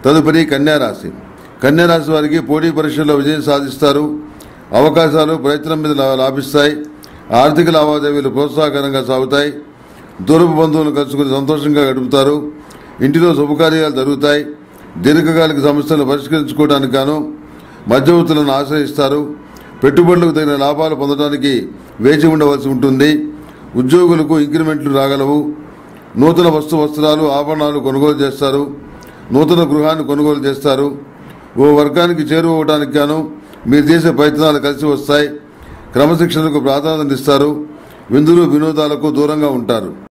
తదుపరి కన్యారాశి కన్యారాశి వారికి పోటీ పరీక్షల్లో విజయం సాధిస్తారు అవకాశాలు ప్రయత్నం మీద లా- లాభిస్తాయి ఆర్థిక లావాదేవీలు ప్రోత్సాహకరంగా సాగుతాయి దూరపు బంధువులను కలుసుకుని సంతోషంగా గడుపుతారు ఇంటిలో శుభకార్యాలు జరుగుతాయి దీర్ఘకాలిక సమస్యలను పరిష్కరించుకోవడానికి గాను మధ్యవర్తులను ఆశ్రయిస్తారు పెట్టుబడులకు తగిన లాభాలు పొందడానికి వేచి ఉండవలసి ఉంటుంది ఉద్యోగులకు ఇంక్రిమెంట్లు రాగలవు నూతన వస్తు వస్త్రాలు ఆభరణాలు కొనుగోలు చేస్తారు నూతన గృహాన్ని కొనుగోలు చేస్తారు ఓ వర్గానికి చేరువవడానికి గాను మీరు చేసే ప్రయత్నాలు కలిసి వస్తాయి క్రమశిక్షణకు ప్రాధాన్యత ఇస్తారు విందులు వినోదాలకు దూరంగా ఉంటారు